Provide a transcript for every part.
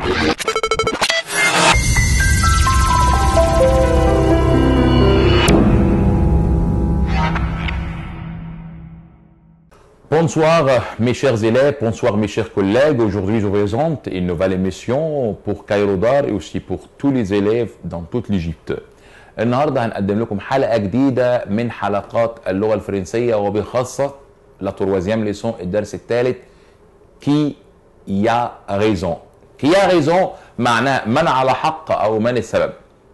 Bonsoir mes chers élèves, bonsoir mes chers collègues. Aujourd'hui, je vous présente une nouvelle émission pour Kairodar et aussi pour tous les élèves dans toute l'Égypte. النهارده هنقدم لكم حلقه جديده من حلقات اللغه الفرنسيه وبخاصه لا تروازيام ليسون الدرس الثالث كي يا ريزون كي يا ريزون معناه من على حق او من السبب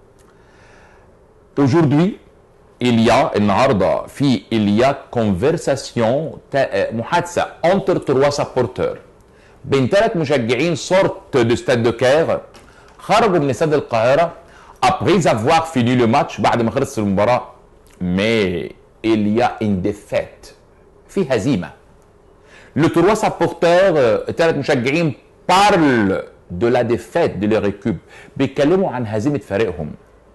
Aujourd'hui, il y a النهارده في il y a conversation تا- محادثه entre trois supporters بين ثلاث مشجعين sorte de stade de Caire خرجوا من استاد القاهره après avoir fini le match بعد ما خلصت المباراه mais il y a une défaite في هزيمه Le trois supporters الثلاث مشجعين parlent de la défaite de leur équipe بيتكلموا عن هزيمه فريقهم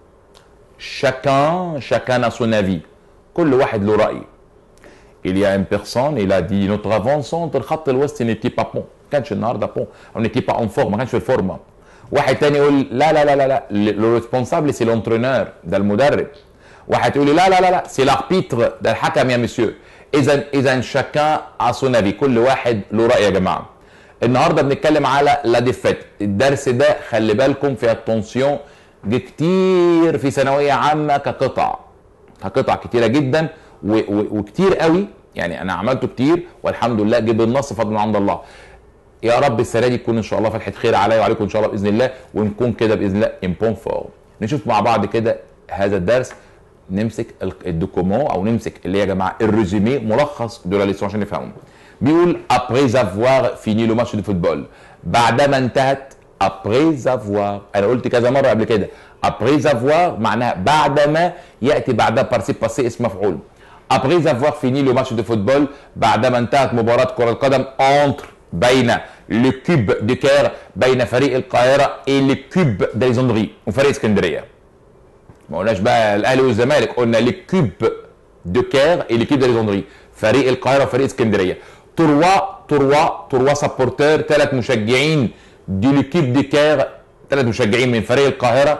chacun chacun a son avis كل واحد له رأي il y a une personne il a dit notre avant-centre خط الوسط n'était pas bon ما كانش النهارده بون او n'était pas en forme ما كانش في الفورمه واحد تاني يقول لا لا لا لا لا le responsable c'est l'entraîneur ده المدرب واحد يقول لي لا لا لا لا c'est l'arbitre ده الحكم يا مسيو اذا اذا chacun a son avis كل واحد له رأي يا جماعه النهارده بنتكلم على لا ديفيت الدرس ده خلي بالكم في التونسيون جه كتير في ثانويه عامه كقطع كقطع كتيره جدا و و وكتير قوي يعني انا عملته كتير والحمد لله جه بالنص فضل من عند الله يا رب السنه دي تكون ان شاء الله فتحه خير عليا وعليكم ان شاء الله باذن الله ونكون كده باذن الله ان بون فور نشوف مع بعض كده هذا الدرس نمسك ال- الدوكومون او نمسك اللي هي يا جماعه الريزومي ملخص دول ليسون عشان نفهمهم بيقول après avoir fini le match de football بعدما انتهت après avoir انا قلت كذا مره قبل كده après avoir معناها بعدما ياتي بعدها بارسيب باسي اسم مفعول après avoir fini le match de football بعدما انتهت مباراه كره القدم entre بين لكوب دي كير بين فريق القاهره لكوب دايزوندري وفريق اسكندريه ما قلناش بقى الاهلي والزمالك قلنا ليكيب دو كير اي ليكيب داليزوندري فريق القاهره وفريق اسكندريه تروا تروا تروا سابورتور ثلاث مشجعين دي ليكيب دي كير ثلاث مشجعين من فريق القاهره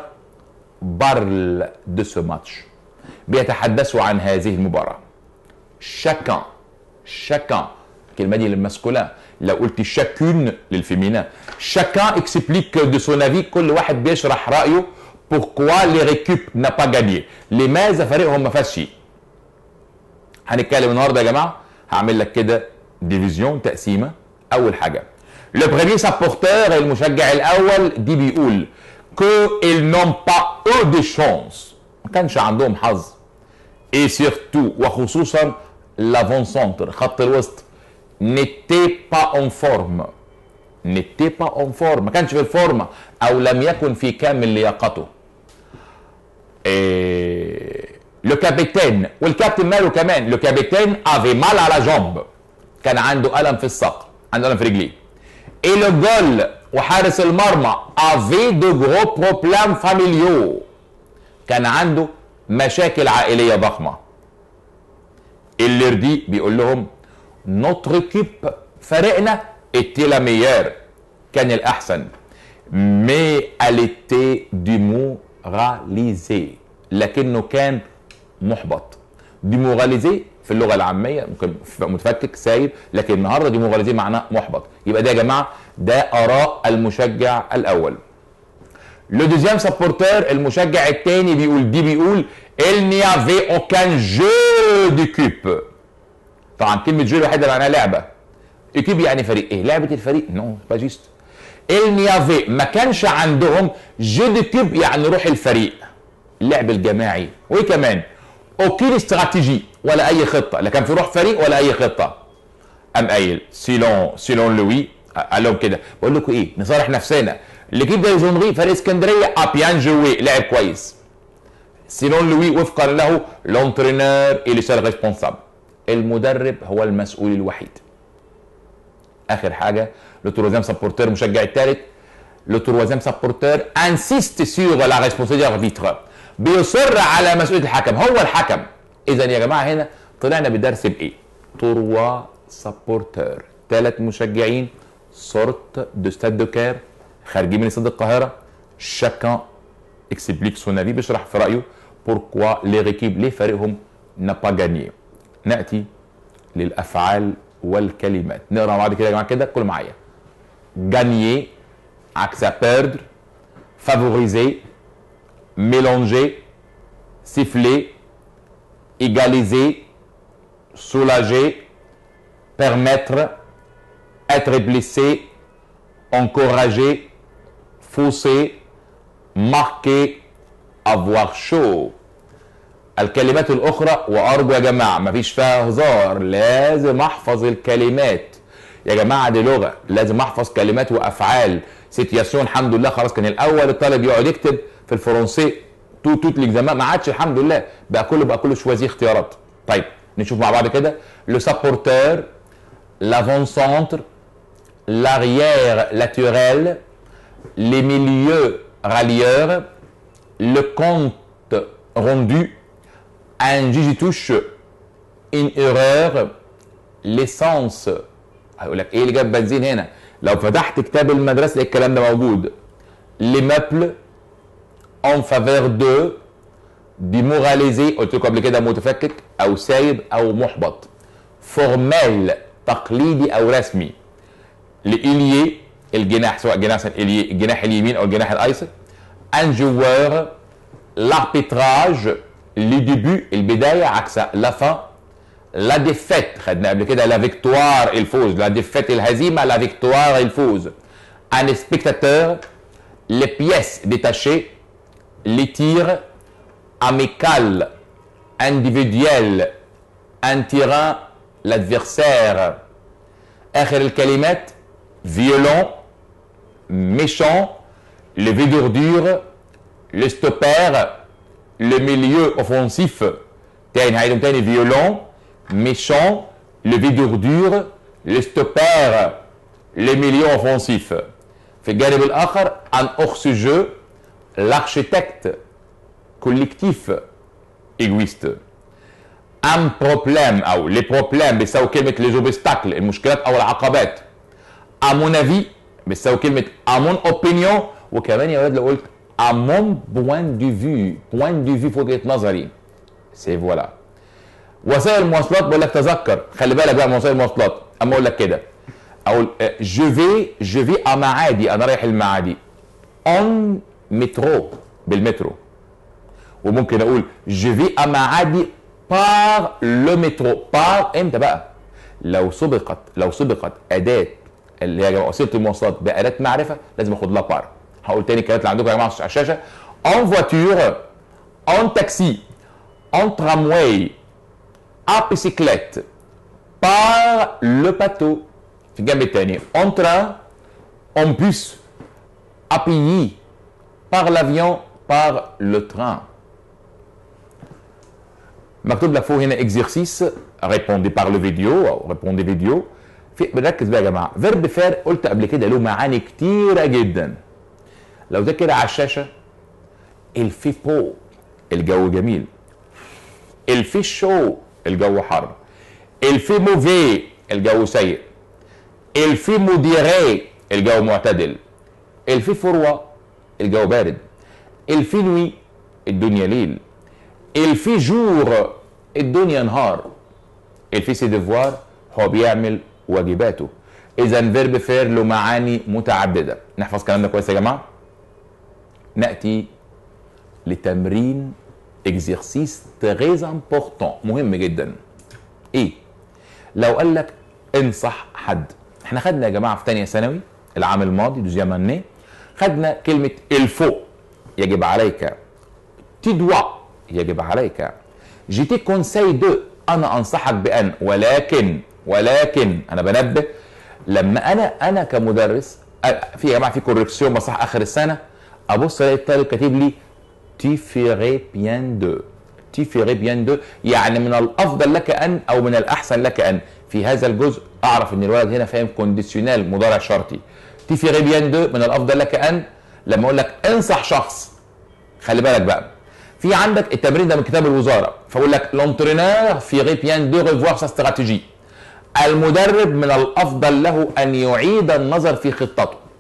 بارل دو سو ماتش بيتحدثوا عن هذه المباراه شاكان شاكان الكلمه دي للماسكولين لو قلت شاكون للفيمينا شاكان اكسبليك دو سون افي كل واحد بيشرح رايه pourquoi les équipes n'a pas gagné لماذا فريقهم ما فازش هنتكلم النهارده يا جماعه هعمل لك كده ديفيزيون تقسيمه اول حاجه لو بريمير سابورتور المشجع الاول دي بيقول que ils n'ont pas eu de chance ما كانش عندهم حظ et surtout وخصوصا l'avant centre خط الوسط n'était pas en forme n'était pas en forme ما كانش في الفورمه او لم يكن في كامل لياقته إيه لو كابيتان والكابتن ماله كمان لو كابيتان افي مال على جامب كان عنده الم في الساق عنده الم في رجليه اي لو جول وحارس المرمى افي دو غرو بروبلام فاميليو كان عنده مشاكل عائليه ضخمه الليردي بيقول لهم نوتر كيب فريقنا était la meilleure كان الأحسن mais elle était démoralisée لكنه كان محبط ديموراليزي في اللغة العامية ممكن متفكك سايب لكن النهارده ديموراليزي معناه محبط يبقى ده يا جماعة ده آراء المشجع الأول لو دوزيام سابورتور المشجع الثاني بيقول دي بيقول il n'y avait aucun jeu d'équipe طبعا كلمة جو الوحيدة معناها لعبة ايكيب يعني فريق ايه لعبه الفريق نو با جيست النيافي ما كانش عندهم جو ديكيب يعني روح الفريق اللعب الجماعي وايه كمان اوكين استراتيجي ولا اي خطه لا كان في روح فريق ولا اي خطه قام قايل سيلون سيلون لوي قال لهم كده بقول لكم ايه نصالح نفسنا ليكيب دي جونري فريق اسكندريه ابيان جوي لعب كويس سيلون لوي وفقا له لونترينور اللي سال ريسبونسابل المدرب هو المسؤول الوحيد اخر حاجه لو تروازيام سابورتور المشجع الثالث لو تروازيام سابورتور انسيست سيغ لا ريسبونسابيلتي اربيتر بيصر على مسؤوليه الحكم هو الحكم اذا يا جماعه هنا طلعنا بدرس بايه؟ تروا سابورتور ثلاث مشجعين سورت دو ستاد دو كير خارجين من استاد القاهره chacun explique son avis بيشرح في رايه pourquoi les équipes ليه فريقهم n'a pas gagné ناتي للافعال والكلمات نقرا مع بعض كده يا جماعه كده كل معايا gagner عكس perdre favoriser mélanger siffler égaliser soulager permettre être blessé encourager fausser marquer avoir chaud الكلمات الاخرى وارجو يا جماعه مفيش فيها هزار لازم احفظ الكلمات يا جماعه دي لغه لازم احفظ كلمات وافعال سيتياسيون الحمد لله خلاص كان الاول الطالب يقعد يكتب في الفرنسي تو توت ليكزامان ما عادش الحمد لله بقى كله بقى كله شوازي اختيارات طيب نشوف مع بعض كده لو سابورتور لافون سونتر l'arrière latéral les milieux rallieurs le compte rendu un juge touche une erreur l'essence هيقول لك ايه اللي جاب بنزين هنا لو فتحت كتاب المدرسه الكلام ده موجود لمابل en faveur de démoralisé قلت لكم قبل كده متفكك او سايب او محبط فورمال تقليدي او رسمي لإليي الجناح سواء جناح الإليي الجناح اليمين او الجناح الايسر ان جوار l'arbitrage لي ديبي البدايه عكس لا فان لا ديفيت خدنا قبل كده لا فيكتوار الفوز لا ديفيت الهزيمه لا فيكتوار الفوز ان سبيكتاتور لي بيس ديتاشي لي تير amical individuel un terrain l'adversaire اخر الكلمات violent méchant le d'ordure le stopper le milieu offensif تاني هعيدهم تاني violent méchant le d'ordure le stopper le milieu offensif في الجانب الاخر un hors jeu l'architecte collectif égoïste un problème او les problèmes بيساوي كلمه les obstacles المشكلات او العقبات à mon avis بيساوي كلمه à mon opinion وكمان يا ولاد لو قلت à mon point de vue point de vue في وجهه نظري سي فوالا وسائل المواصلات بقول لك تذكر خلي بالك بقى من وسائل المواصلات اما اقول لك كده اقول جو في جو في ا معادي انا رايح المعادي اون مترو بالمترو وممكن اقول جو في ا معادي بار لو مترو بار امتى بقى لو سبقت لو سبقت اداه اللي هي وسيله المواصلات باداه معرفه لازم اخد لها بار هقول تاني الكلمات اللي عندكم يا جماعه على الشاشه en voiture en taxi en tramway à bicyclette par le bateau في الجنب الثاني en train en bus à pays par l'avion par le train مكتوب لك فوق هنا اكزرسيس ريبوندي بار لو فيديو او ريبوندي فيديو في ركز بقى يا جماعه فيرب فير قلت قبل كده له معاني كتيره جدا لو ده كده على الشاشه الفي بو الجو جميل الفي شو الجو حر الفي موفي الجو سيء الفي مديري الجو معتدل الفي فروه الجو بارد الفي نوي الدنيا ليل الفي جور الدنيا نهار الفي سي ديفوار هو بيعمل واجباته اذا فيرب فير له معاني متعدده نحفظ كلامنا كويس يا جماعه ناتي لتمرين اكزرسيس تريز امبورتون مهم جدا ايه لو قال لك انصح حد احنا خدنا يا جماعه في ثانيه ثانوي العام الماضي دوزيام اني خدنا كلمه الفو يجب عليك تدوا يجب عليك جيتي كونساي دو انا انصحك بان ولكن ولكن انا بنبه لما انا انا كمدرس في يا جماعه في كوركسيون بصح اخر السنه ابص الاقي الطالب كاتب لي تي فيري بيان دو تي فيري بيان دو يعني من الافضل لك ان او من الاحسن لك ان في هذا الجزء اعرف ان الولد هنا فاهم كونديشنال مضارع شرطي تي فيري بيان دو من الافضل لك ان لما اقول لك انصح شخص خلي بالك بقى في عندك التمرين ده من كتاب الوزاره فاقول لك لونترينور فيري بيان دو ريفوار سا استراتيجي المدرب من الافضل له ان يعيد النظر في خطته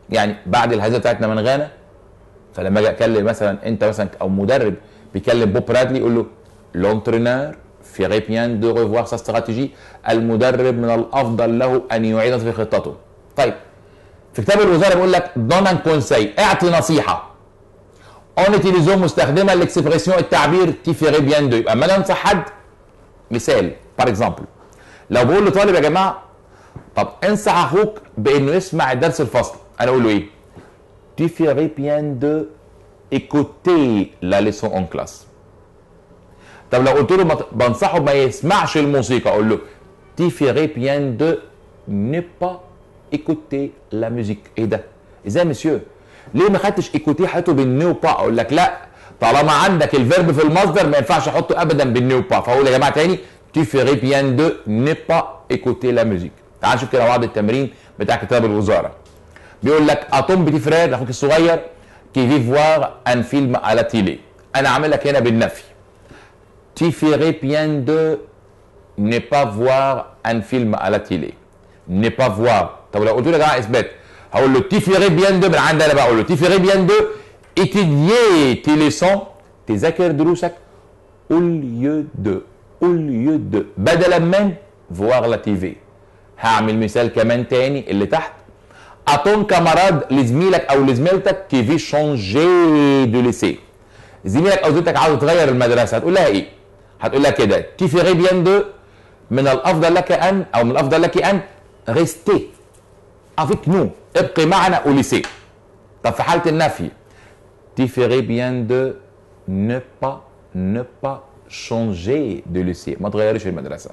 يعني بعد الهزيمه بتاعتنا من غانا فلما اجي اكلم مثلا انت مثلا او مدرب بيكلم بوب برادلي يقول له لونترينور في بيان دو ريفوار سا استراتيجي المدرب من الافضل له ان يعيد في خطته طيب في كتاب الوزاره بيقول لك دون ان كونساي اعطي نصيحه اون اتيليزون مستخدما الاكسبريسيون التعبير تي فيري بيان دو يبقى اما انا انصح حد مثال بار اكزامبل لو بقول لطالب يا جماعه طب انصح اخوك بانه يسمع الدرس الفصل انا اقول له ايه tu ferais bien de écouter la leçon en classe طب لو قلت له ما ت- بنصحه ما يسمعش الموسيقى اقول له tu ferais bien de ne pas écouter la musique ايه ده ازاي يا مسيو ليه ما خدتش écouter حياته بالنيو با اقول لك لا طالما عندك الفيرب في المصدر ما ينفعش احطه ابدا بالنيو با فاقول يا جماعه تاني tu ferais bien de ne pas écouter la musique تعال نشوف كده بعض التمرين بتاع كتاب الوزاره بيقول لك اتوم بتي فرير اخوك الصغير كي في فوار ان فيلم على تيلي انا عامل لك هنا بالنفي تي فيري بيان دو ne pas voir un film à la télé ne pas voir طب لو قلت له يا جماعه اثبات هقول له تي فيري بيان دو من عندي انا بقى اقول له تي فيري بيان دو étudier tes leçons تذاكر دروسك au lieu de au lieu de بدلا من voir la TV هعمل مثال كمان تاني اللي تحت اتون كاماراد لزميلك او لزميلتك كي في شونجي دو ليسي زميلك او زميلتك عاوز تغير المدرسه هتقول لها ايه؟ هتقول لها كده تي فيري بيان دو من الافضل لك ان او من الافضل لك ان ريستي افيك نو ابقي معنا او ليسي طب في حاله النفي تي فيري بيان دو ne pas ne pas changer de lycée ما تغيرش المدرسه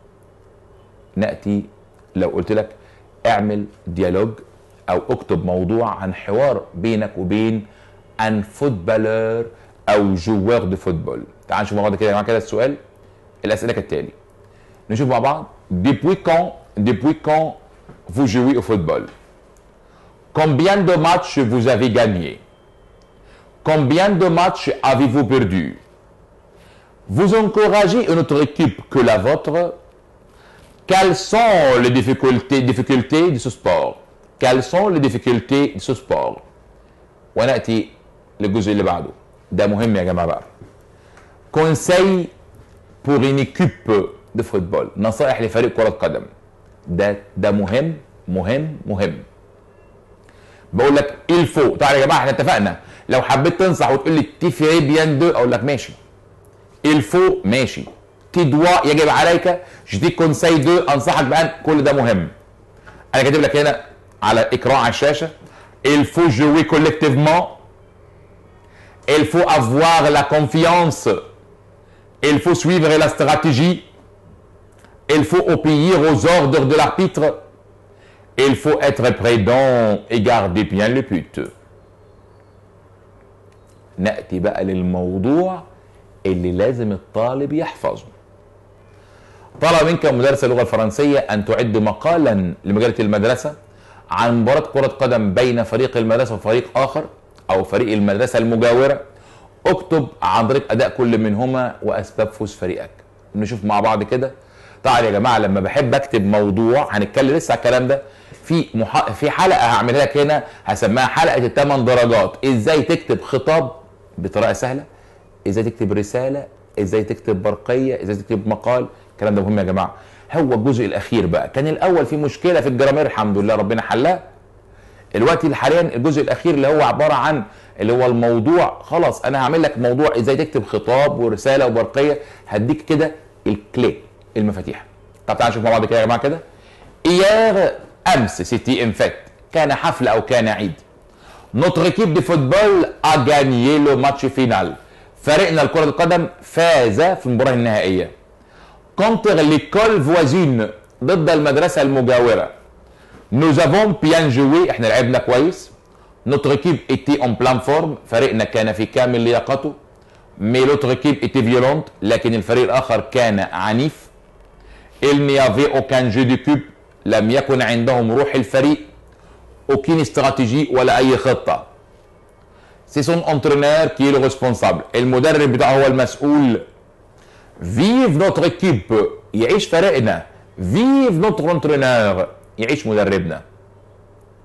ناتي لو قلت لك اعمل ديالوج او اكتب موضوع عن حوار بينك وبين ان فوتبالور او جوار دو فوتبول تعال نشوف مع بعض كده يا جماعه كده السؤال الاسئله كالتالي نشوف مع بعض depuis quand depuis quand vous jouez au football combien de matchs vous avez gagné combien de matchs avez-vous perdu vous encouragez une autre équipe que la vôtre quelles sont les difficultés, difficultés de ce sport Quelles sont les difficultés de ce sport ونأتي للجزء اللي بعده ده مهم يا جماعة بقى conseil pour une équipe de football نصائح لفريق كرة قدم ده ده مهم مهم مهم بقول لك il faut تعالى يا جماعة احنا اتفقنا لو حبيت تنصح وتقول لي تي في بيان دو اقول لك ماشي il faut ماشي تي دوا يجب عليك جدي كونساي دو انصحك بان كل ده مهم انا كاتب لك هنا على اكران على الشاشه il faut jouer collectivement il faut avoir la confiance il faut suivre la stratégie il faut obéir aux ordres de l'arbitre il faut être prudent et garder bien le but ناتي بقى للموضوع اللي لازم الطالب يحفظه طلب منك مدرس اللغه الفرنسيه ان تعد مقالا لمجله المدرسه عن مباراه كره قدم بين فريق المدرسه وفريق اخر او فريق المدرسه المجاوره اكتب عن طريق اداء كل منهما واسباب فوز فريقك نشوف مع بعض كده طبعا يا جماعه لما بحب اكتب موضوع هنتكلم لسه على الكلام ده في مح... في حلقه هعملها لك هنا هسميها حلقه الثمان درجات ازاي تكتب خطاب بطريقه سهله ازاي تكتب رساله ازاي تكتب برقيه ازاي تكتب مقال الكلام ده مهم يا جماعه هو الجزء الاخير بقى كان الاول في مشكله في الجرامير الحمد لله ربنا حلها دلوقتي حاليا الجزء الاخير اللي هو عباره عن اللي هو الموضوع خلاص انا هعمل لك موضوع ازاي تكتب خطاب ورساله وبرقيه هديك كده الكلي المفاتيح طب تعالوا نشوف مع بعض كده يا جماعه كده ايار امس سيتي ان فات كان حفل او كان عيد Notre équipe de football a gagné le match final. فريقنا لكرة القدم فاز في المباراة النهائية. Contre l'école voisine ضد المدرسة المجاورة. Nous avons bien joué احنا لعبنا كويس. Notre équipe était en pleine forme فريقنا كان في كامل لياقته. Mais l'autre équipe était violente لكن الفريق الآخر كان عنيف. Il n'y avait aucun jeu d'équipe لم يكن عندهم روح الفريق. aucune stratégie ولا اي خطه سي سون انترينور كي لو ريسبونسابل المدرب بتاعه هو المسؤول فيف نوتر ايكيب يعيش فريقنا فيف نوتر انترينور يعيش مدربنا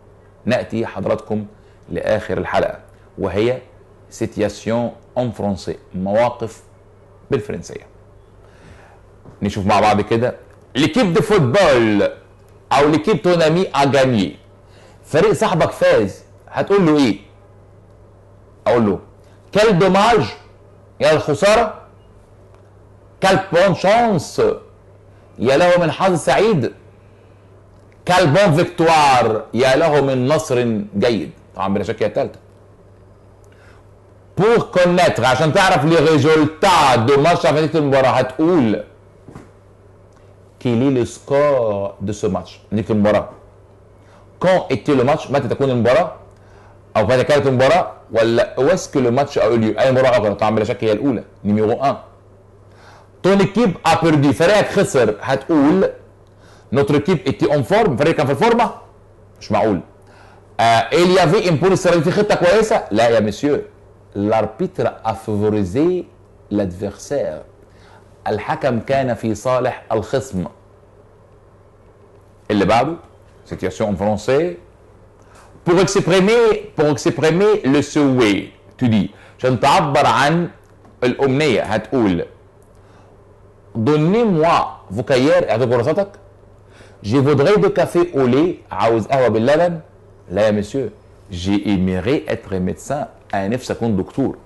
ناتي حضراتكم لاخر الحلقه وهي سيتياسيون اون فرونسي مواقف بالفرنسيه نشوف مع بعض كده ليكيب دو فوتبول او ليكيب تونامي ا جاني فريق صاحبك فاز هتقول له ايه اقول له كال دوماج يا الخساره كال بون شانس يا له من حظ سعيد كال بون فيكتوار يا له من نصر جيد طبعا بلا شك هي الثالثه بور كونيتر عشان تعرف لي ريزولتا دو ماتش نتيجه المباراه هتقول كيلي لو سكور دو سو ماتش نتيجه المباراه كون ايتي لو ماتش متى تكون المباراه او متى كانت المباراه ولا اوسكو لو ماتش او اليو اي مباراه اخرى طبعا بلا شك هي الاولى نيميرو 1 تون ايكيب ا بيردي فريقك خسر هتقول نوتر ايكيب ايتي اون فورم فريقك كان في الفورمه مش معقول il y avait une police في خطه كويسه لا يا مسيو l'arbitre a favorisé l'adversaire الحكم كان في صالح الخصم اللي بعده situation en français pour exprimer pour exprimer le souhait tu dis عشان تعبر عن الأمنية هتقول donnez-moi vos cahiers اعطي كراساتك je voudrais de café au lait عاوز قهوة باللبن لا يا مسيو j'ai aiméré être médecin انا نفسي اكون دكتور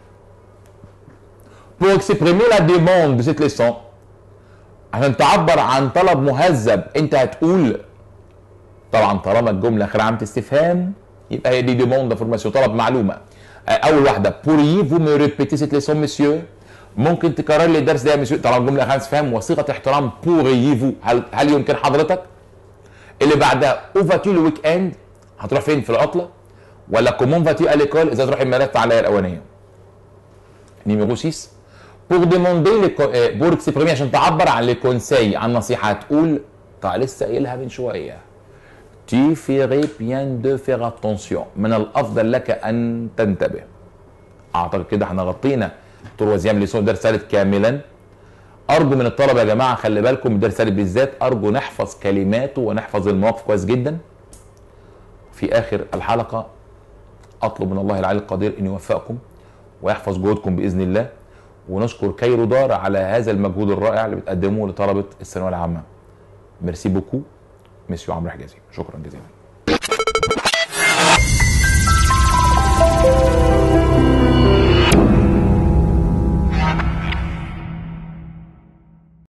pour exprimer la demande de cette leçon عشان تعبر عن طلب مهذب انت هتقول طبعا طالما الجمله اخر علامه استفهام يبقى هي دي ديموند فورماسيون طلب معلومه اول واحده pourriez vous me répéter cette leçon monsieur ممكن تكرر لي الدرس ده يا مسيو طبعا الجمله اخر استفهام وصيغه احترام pourriez vous هل هل يمكن حضرتك اللي بعدها اوفاتي لو ويك اند هتروح فين في العطله ولا كومون فاتي ا ليكول اذا تروح الملف على الاولانيه نيميرو 6 بور ديموندي بور اكسبريمي عشان تعبر عن لي كونساي عن نصيحه هتقول طيب لسه قايلها من شويه تي فيري بيان دو فير اتونسيون من الافضل لك ان تنتبه اعتقد كده احنا غطينا تروازيام ليسون درس ثالث كاملا ارجو من الطلبه يا جماعه خلي بالكم الدرس الثالث بالذات ارجو نحفظ كلماته ونحفظ المواقف كويس جدا في اخر الحلقه اطلب من الله العلي القدير ان يوفقكم ويحفظ جهودكم باذن الله ونشكر كايرو دار على هذا المجهود الرائع اللي بتقدمه لطلبه الثانويه العامه ميرسي بوكو مسيو عمرو حجازي شكرا جزيلا